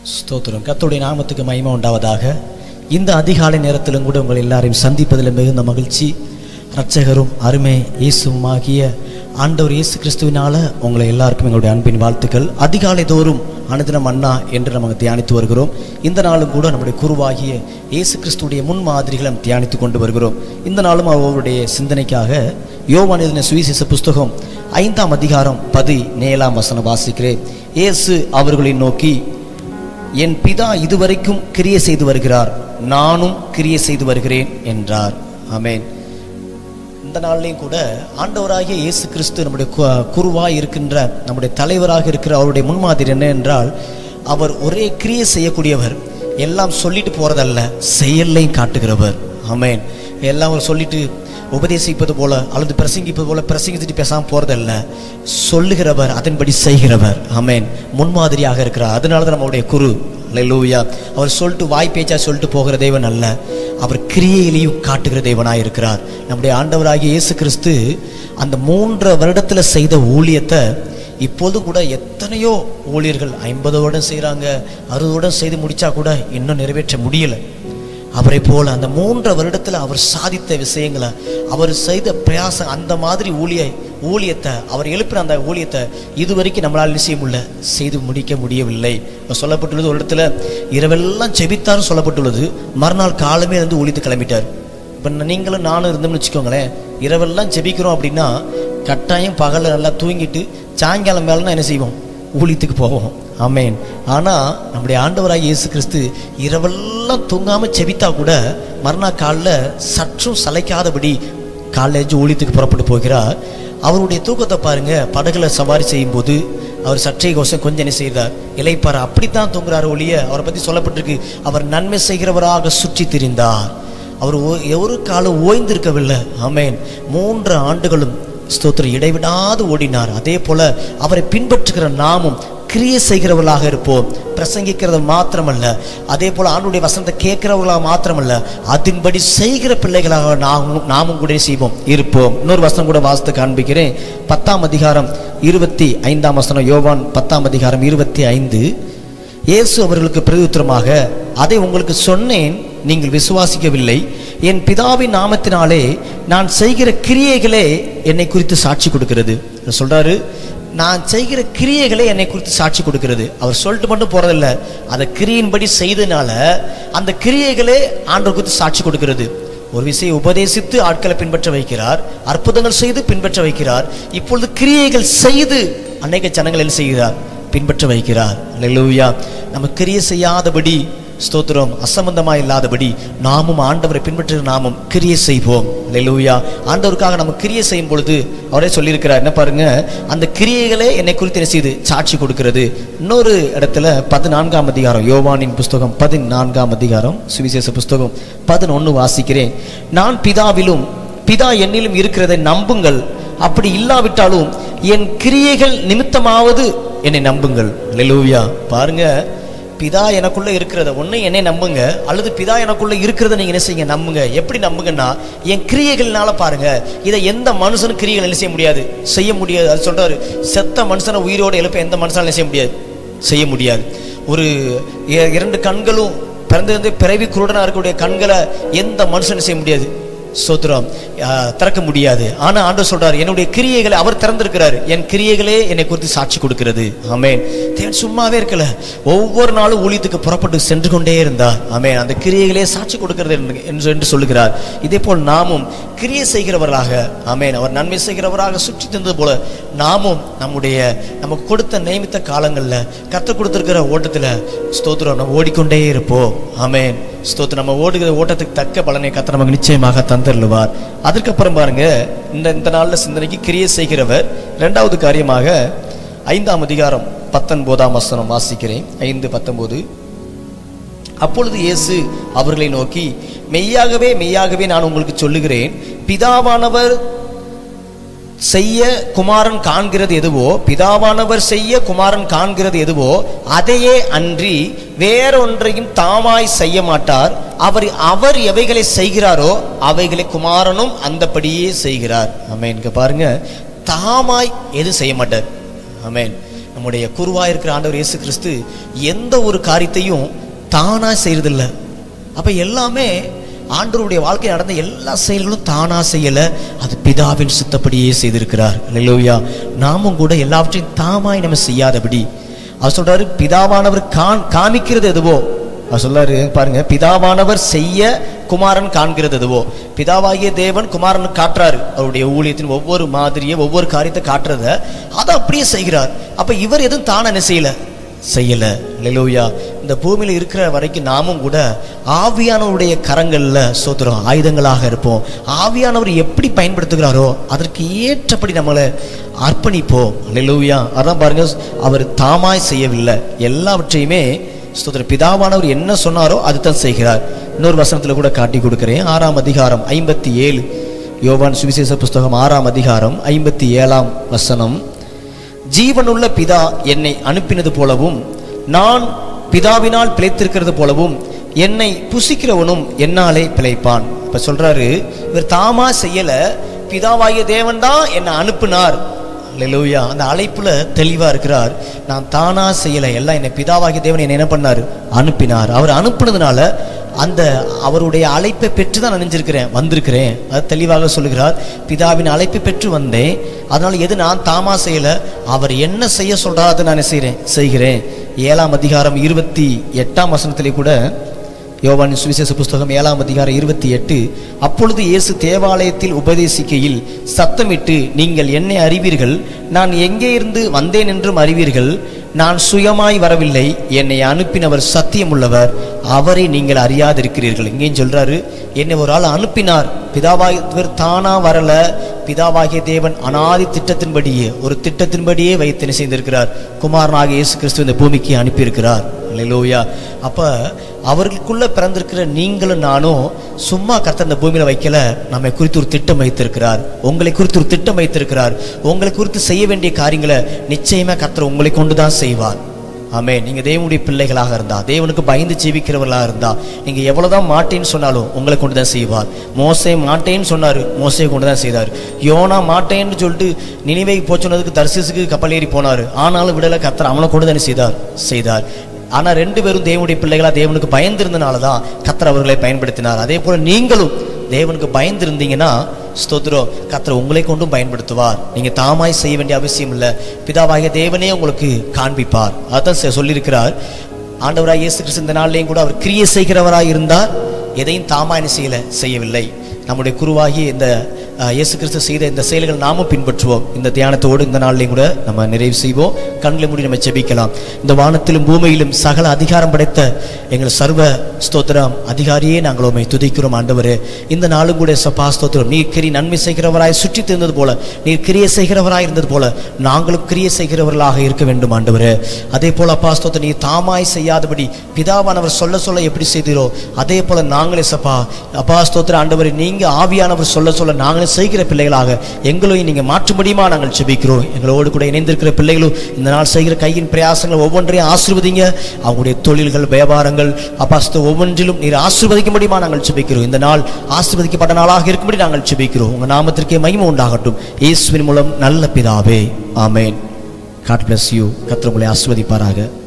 ஸ்தோத்திரம் கர்த்தருடைய நாமத்துக்கு மகிமை உண்டாவதாக இந்த அதிகாலை நேரத்திலும் கூட உங்கள் எல்லாரையும் சந்திப்பதில் மிகுந்த மகிழ்ச்சி இரட்சகரும் அருமை இயேசுமாகிய ஆண்டவர் இயேசு கிறிஸ்துவினால உங்களை எல்லாருக்கும் எங்களுடைய அன்பின் வாழ்த்துக்கள் அதிகாலை தோறும் அனுதினம் அண்ணா என்று நம்ம தியானித்து வருகிறோம் இந்த நாளும் கூட நம்முடைய குருவாகிய இயேசு கிறிஸ்துடைய முன்மாதிரிகளை நாம் தியானித்து கொண்டு வருகிறோம் இந்த நாளும் அவருடைய சிந்தனைக்காக யோவான் எழுதின சுவிசேஷ புஸ்தகம் ஐந்தாம் அதிகாரம் பதி நேலாம் வசனம் வாசிக்கிறேன் இயேசு அவர்களை நோக்கி என் பிதா இதுவரைக்கும் கிரியை செய்து வருகிறார் நானும் கிரியை செய்து வருகிறேன் என்றார் ஆமென் இந்த நாள்லையும் கூட ஆண்டவராகிய இயேசு கிறிஸ்து நம்முடைய கு- குருவாய் இருக்கின்ற நம்முடைய தலைவராக இருக்கிற அவருடைய முன்மாதிரி என்ன என்றால் அவர் ஒரே கிரியை செய்யக்கூடியவர் எல்லாம் சொல்லிட்டு போறதல்ல செயல்லையும் காட்டுகிறவர் ஆமென் எல்லாம் அவர் சொல்லிட்டு உபதேசிப்பது போல அல்லது பிரசங்கிப்பது போல பிரசங்கிச்சுட்டு பேசாம போறதல்ல சொல்லுகிறவர் அதன்படி செய்கிறவர் ஆமென் முன்மாதிரியாக இருக்கிறார் அதனால தான் நம்முடைய குரு அல்லேலூயா அவர் சொல்லிட்டு வாய் பேச்சா சொல்லிட்டு போகிற தேவன் அல்ல அவர் கிரியையிலையும் காட்டுகிற தேவனாய் இருக்கிறார் நம்முடைய ஆண்டவராகிய இயேசு கிறிஸ்து அந்த மூன்று வருடத்துல செய்த ஊழியத்தை இப்போது கூட எத்தனையோ ஊழியர்கள் ஐம்பது வருடம் செய்கிறாங்க அறுபது வருடம் செய்து முடிச்சா கூட இன்னும் நிறைவேற்ற முடியல அவரை போல அந்த மூன்று வருடத்துல அவர் சாதித்த விஷயங்களை அவர் செய்த பிரயாசம் அந்த மாதிரி ஊழிய ஊழியத்தை அவர் எழுப்பின அந்த ஊழியத்தை இதுவரைக்கும் நம்மளால் என்ன செய்ய முடியல செய்து முடிக்க முடியவில்லை இப்ப சொல்லப்பட்டுள்ளது ஒரு இடத்துல இரவெல்லாம் செபித்தாரும் சொல்லப்பட்டுள்ளது மறுநாள் காலமே இருந்து ஊழித்து கிளம்பிட்டார் இப்போ நீங்களும் நானும் இருந்தோம்னு வச்சுக்கோங்களேன் இரவெல்லாம் ஜெபிக்கிறோம் அப்படின்னா கட்டாயம் பகலில் நல்லா தூங்கிட்டு சாயங்காலம் மேலனா என்ன செய்வோம் ஊழியத்துக்கு போவோம் ஆமென் ஆனால் நம்முடைய ஆண்டவராகிய இயேசு கிறிஸ்து இரவெல்லாம் தூங்காமல் செபித்தா கூட மறுநாள் காலில் சற்றும் சளைக்காதபடி காலைல எழுந்து ஊழியத்துக்கு புறப்பட்டு போகிறார் அவருடைய தூக்கத்தை பாருங்க படகுல சவாரி செய்யும்போது அவர் சற்றே கோசம் கொஞ்சம் என்ன செய்கிறார் இலைப்பார அப்படித்தான் தூங்குறாரு ஒழிய அவரை பற்றி சொல்லப்பட்டிருக்கு அவர் நன்மை செய்கிறவராக சுற்றி திரிந்தார் அவர் ஓ- ஒரு காலம் ஓய்ந்திருக்கவில்லை ஆமென் மூன்று ஆண்டுகளும் ஸ்தோத்திரம் இடைவிடாது ஓடினார் அதே போல அவரை பின்பற்றுகிற நாமும் கிரியை செய்கிறவர்களாக இருப்போம் பிரசங்கிக்கிறது மாத்திரமல்ல அதே போல ஆண்டுடைய வசனத்தை கேட்கிறவர்களாக மாத்திரமல்ல அதன்படி செய்கிற பிள்ளைகளாக நாமும் நாமும் கூட செய்வோம் இருப்போம் இன்னொரு வசனம் கூட வாசித்து காண்பிக்கிறேன் பத்தாம் அதிகாரம் இருபத்தி ஐந்தாம் வசனம் யோவான் பத்தாம் அதிகாரம் இருபத்தி ஐந்து இயேசு அவர்களுக்கு பிரதியுத்தரமாக அதை உங்களுக்கு சொன்னேன் நீங்கள் விசுவாசிக்கவில்லை என் பிதாவின் நாமத்தினாலே நான் செய்கிற கிரியைகளே என்னை குறித்து சாட்சி கொடுக்கிறது அவர் சொல்றாரு நான் செய்கிற கிரியைகளே என்னை குறித்து சாட்சி கொடுக்கிறது அவர் சொல்லிட்டு மட்டும் போறதில்ல அந்த கிரியின்படி செய்தனால அந்த கிரியைகளே ஆண்டவர் குறித்து சாட்சி கொடுக்கிறது ஒரு விஷயம் உபதேசித்து ஆட்களை பின்பற்ற வைக்கிறார் அற்புதங்கள் செய்து பின்பற்ற வைக்கிறார் இப்பொழுது கிரியைகள் செய்து அநேக ஜனங்கள் என்ன செய்கிறார் பின்பற்ற வைக்கிறார் அல்லேலூயா நம்ம கிரியை செய்யாதபடி ஸ்தோத்திரம் அசம்பந்தமா இல்லாதபடி நாமும் ஆண்டவரை பின்பற்றுகிற நாமும் கிரியை செய்வோம் அல்லேலூயா ஆண்டவருக்காக நம்ம கிரியை செய்யும் பொழுது அவரே சொல்லியிருக்கிறார் என்ன பாருங்க அந்த கிரியைகளே என்னை குறித்து என்ன செய்து சாட்சி கொடுக்கிறது இன்னொரு இடத்துல பதினான்காம் அதிகாரம் யோவானின் புஸ்தகம் பதினான்காம் அதிகாரம் சுவிசேஷ புஸ்தகம் பதினொன்னு வாசிக்கிறேன் நான் பிதாவிலும் பிதா என்னிலும் இருக்கிறதை நம்புங்கள் அப்படி இல்லாவிட்டாலும் என் கிரியைகள் நிமித்தமாவது என்னை நம்புங்கள் லெலூயா பாருங்க பிதா எனக்குள்ள இருக்கிறத ஒண்ணு என்னை நம்புங்க அல்லது பிதா எனக்குள்ள இருக்கிறத நீங்க என்ன செய்யுங்க நம்புங்க எப்படி நம்புங்கன்னா என் கிரியைகள்னால பாருங்க இதை எந்த மனுஷனும் கிரியைகள் என்ன செய்ய முடியாது செய்ய முடியாது அது சொல்றாரு செத்த மனுஷனை உயிரோடு எழுப்ப எந்த மனுஷனாலும் என்ன செய்ய முடியாது செய்ய முடியாது ஒரு இ- இரண்டு கண்களும் பிறந்திருந்து பிறவி குருடனா இருக்கக்கூடிய கண்களை எந்த மனுஷனும் செய்ய முடியாது சோத்திரம் ஆஹ், திறக்க முடியாது ஆனா ஆண்டவர் சொல்றாரு என்னுடைய கிரியைகளை அவர் திறந்திருக்கிறாரு என் கிரியைகளே என்னை குறித்து சாட்சி கொடுக்கிறது ஆமென் தேவன் சும்மாவே இருக்கல ஒவ்வொரு நாளும் ஊழியத்துக்கு புறப்பட்டு சென்று கொண்டே இருந்தார் ஆமென் அந்த கிரியைகளே சாட்சி கொடுக்கிறது என்று- என்று என்று சொல்லுகிறார் இதே போல் நாமும் கிரியை செய்கிறவர்களாக ஆமென் அவர் நன்மை செய்கிறவராக சுற்றி தந்தது போல நாமும் நம்முடைய நமக்கு கொடுத்த நியமித்த காலங்கள்ல கற்றுக் கொடுத்திருக்கிற ஓட்டத்துல ஸ்தோத்திரம் நம்ம ஓடிக்கொண்டே இருப்போம் ஆமென் ஸ்தோத்திரம் நம்ம ஓடுகிற ஓட்டத்துக்கு தக்க பலனை கத்த நமக்கு நிச்சயமாக தந்தருளுவார் அதற்கப்புறம் பாருங்க இந்த இந்த நாள்ல சிந்தனைக்கு கிரியை செய்கிறவர் இரண்டாவது காரியமாக ஐந்தாம் அதிகாரம் பத்தொன்பதாம் வசனம் வாசிக்கிறேன் ஐந்து பத்தொன்பது அப்பொழுது இயேசு அவர்களை நோக்கி மெய்யாகவே மெய்யாகவே நான் உங்களுக்கு சொல்லுகிறேன் பிதாவானவர் செய்ய குமாரன் காண்கிறது எதுவோ பிதாவானவர் செய்ய குமாரன் காண்கிறது எதுவோ அதையே அன்றி வேறொன்றையும் தாமாய் செய்ய மாட்டார் அவர் அவர் எவைகளை செய்கிறாரோ அவைகளை குமாரனும் அந்தபடியே செய்கிறார் ஆமென் இங்க பாருங்க தாமாய் எது செய்ய மாட்டார் ஆமென் நம்முடைய குருவாக இருக்கிற ஆண்டவர் இயேசு கிறிஸ்து எந்த ஒரு காரியத்தையும் தானா செய்யறதில்ல அப்ப எல்லாமே ஆண்டவருடைய வாழ்க்கை நடந்த எல்லா செயல்களும் தானா செய்யல அது பிதாவின் சித்தப்படியே செய்திருக்கிறார் அல்லேலூயா நாமும் கூட எல்லாவற்றையும் தாமாய் நம்ம செய்யாதபடி அவர் சொல்றாரு பிதாவானவர் காண் காமிக்கிறது எதுவோ அவர் சொல்றாரு பாருங்க பிதாவானவர் செய்ய குமாரன் காண்கிறது எதுவோ பிதாவாகிய தேவன் குமாரன் காட்டுறாரு அவருடைய ஊழியத்தின் ஒவ்வொரு மாதிரியை ஒவ்வொரு காரியத்தை காட்டுறத அதை அப்படியே செய்கிறார் அப்ப இவர் எதுவும் தானே என்ன செய்யல செய்யல லெலூயா இந்த பூமியில இருக்கிற வரைக்கும் நாமும் கூட ஆவியானவருடைய கரங்கள்ல சோத்துறோம் ஆயுதங்களாக இருப்போம் ஆவியானவர் எப்படி பயன்படுத்துகிறாரோ அதற்கு ஏற்றபடி நம்மளை அர்ப்பணிப்போம் லெலூயா அதான் பாருங்க அவர் தாமாய் செய்யவில்லை எல்லாவற்றையுமே ஸ்தோத்திர பிதாவானவர் என்ன சொன்னாரோ அதுதான் செய்கிறார் இன்னொரு வசனத்துல கூட காட்டி கொடுக்கிறேன் ஆறாம் அதிகாரம் ஐம்பத்தி ஏழு யோவான் சுவிசேஷ புஸ்தகம் ஆறாம் அதிகாரம் ஐம்பத்தி ஏழாம் வசனம் ஜீவனுள்ள பிதா என்னை அனுப்பினது போலவும் நான் பிதாவினால் பிழைத்திருக்கிறது போலவும் என்னை புசிக்கிறவனும் என்னாலே பிழைப்பான் இப்ப சொல்றாரு இவர் தாமா செய்யல பிதாவாகிய தேவன் தான் என்னை அனுப்புனார் லெலூயா அந்த அழைப்புல தெளிவா இருக்கிறார் நான் தானா செய்யல எல்லாம் என்னை பிதாவாகிய தேவன் என்னை என்ன பண்ணார் அனுப்பினார் அவர் அனுப்புனதுனால அந்த அவருடைய அழைப்பை பெற்று தான் நினைஞ்சிருக்கிறேன் வந்திருக்கிறேன் அது தெளிவாக சொல்லுகிறார் பிதாவின் அழைப்பை பெற்று வந்தேன் அதனால எது நான் தாமா செய்யல அவர் என்ன செய்ய சொல்றாரோ அதை நான் செய்கிறேன் செய்கிறேன் ஏழாம் அதிகாரம் இருபத்தி எட்டாம் வசனத்திலே கூட யோவானின் சுவிசேஷ புஸ்தகம் ஏழாம் அதிகாரம் இருபத்தி எட்டு அப்பொழுது இயேசு தேவாலயத்தில் உபதேசிக்கையில் சத்தமிட்டு நீங்கள் என்னை அறிவீர்கள் நான் எங்கே இருந்து வந்தேன் என்றும் அறிவீர்கள் நான் சுயமாய் வரவில்லை என்னை அனுப்பினவர் சத்தியமுள்ளவர் அவரை நீங்கள் அறியாதிருக்கிறீர்கள் இங்கேயும் சொல்றாரு என்னை ஒரு ஆள் அனுப்பினார் பிதாவாகியவர் தானா வரல பிதாவாகிய தேவன் அனாதி திட்டத்தின்படியே ஒரு திட்டத்தின்படியே வைத்து என்ன செய்திருக்கிறார் குமாரனாக இயேசு கிறிஸ்து இந்த பூமிக்கு அனுப்பியிருக்கிறார் அல்லேலூயா அப்ப அவர்களுக்குள்ள பிறந்திருக்கிற நீங்களும் நானும் சும்மா கர்த்தர் இந்த பூமியில வைக்கல நம்மை குறித்து ஒரு திட்டம் வைத்திருக்கிறார் உங்களை குறித்து ஒரு திட்டம் வைத்திருக்கிறார் உங்களை குறித்து செய்ய வேண்டிய காரியங்களை நிச்சயமா கர்த்தர் உங்களை கொண்டுதான் செய்வார் ஆமே நீங்க தேவனுடைய பிள்ளைகளாக இருந்தா தேவனுக்கு பயந்து ஜீவிக்கிறவர்களாக இருந்தா நீங்க எவ்வளவுதான் மாட்டேன்னு சொன்னாலும் உங்களை கொண்டு தான் செய்வார் மோசே மாட்டேன்னு சொன்னாரு மோசையை கொண்டு தான் செய்தார் யோனா மாட்டேன்னு சொல்லிட்டு நினைவை போச்சுனதுக்கு தரிசிசுக்கு கப்பல் ஏறி போனாரு ஆனாலும் விடல கர்த்தர் அவனை கொண்டு தானே செய்தார் செய்தார் ஆனா ரெண்டு பேரும் தேவனுடைய பிள்ளைகளா தேவனுக்கு பயந்திருந்தனால தான் கர்த்தர் அவர்களை பயன்படுத்தினார் அதே போல நீங்களும் தேவனுக்கு பயந்து இருந்தீங்கன்னா ஸ்தோத்திரம் கர்த்தர் உங்களை கொண்டும் பயன்படுத்துவார் நீங்க தாமாய் செய்ய வேண்டிய அவசியம் இல்லை பிதாவாகிய தேவனே உங்களுக்கு காண்பிப்பார் அதான் செ- சொல்லியிருக்கிறார் ஆண்டவராய் இயேசு கிறிஸ்து இந்த நாள்லையும் கூட அவர் கிரியை செய்கிறவராய் இருந்தார் எதையும் தாமா என்ன செய்யல செய்யவில்லை நம்முடைய குருவாகி இந்த அஹ், இயேசு கிறிஸ்து செய்த இந்த செயல்கள் நாமும் பின்பற்றுவோம் இந்த தியானத்தோடு இந்த நாள்லையும் கூட நம்ம நிறைவு செய்வோம் கண்களை மூடி நம்ம ஜெபிக்கலாம் இந்த வானத்திலும் பூமியிலும் சகல அதிகாரம் படைத்த எங்கள் சர்வ ஸ்தோத்திரம் அதிகாரியே நாங்கள் உண்மை துதிக்கிறோம் ஆண்டவரே இந்த நாளும் கூட சப்பா ஸ்தோத்திரம் நீர் கிரி நன்மை செய்கிறவராய் சுற்றி இருந்தது போல நீர் கிரியை செய்கிறவராய் இருந்தது போல நாங்களும் கிரியை செய்கிறவர்களாக இருக்க வேண்டும் ஆண்டவரே அதே போல அப்பா ஸ்தோத்திரம் நீர் தாமாய் செய்யாதபடி பிதாவானவர் சொல்ல சொல்ல எப்படி செய்தீரோ அதே போல நாங்களே சப்பா அப்பா ஸ்தோத்திர ஆண்டவரே நீங்க ஆவியானவர் சொல்ல சொல்ல நாங்களே செய்கிற பிள்ளைகளாக எங்களையும் நீங்க மாற்றும்படியுமா நாங்கள் ஜெபிக்கிறோம் எங்களோடு கூட இணைந்திருக்கிற பிள்ளைகளும் இந்த நாள் செய்கிற கையின் பிரயாசங்கள் ஒவ்வொன்றையும் ஆசீர்வதிங்க அவங்களுடைய தொழில்கள் வியாபாரங்கள் அப்பா ஸ்தோத்திரம் ஒவ்வொன்றிலும் நீர் ஆசீர்வதிக்கும்படியுமா நாங்கள் ஜெபிக்கிறோம் இந்த நாள் ஆசீர்வதிக்கப்பட்ட நாளாக இருக்கும்படி நாங்கள் ஜெபிக்கிறோம் உங்க நாமத்திற்கே மகிமை உண்டாகட்டும் இயேசுவின் மூலம் நல்ல பிதாவே ஆமென் காட் bless யூ கர்த்தர் உங்களை ஆசீர்வதிப்பாராக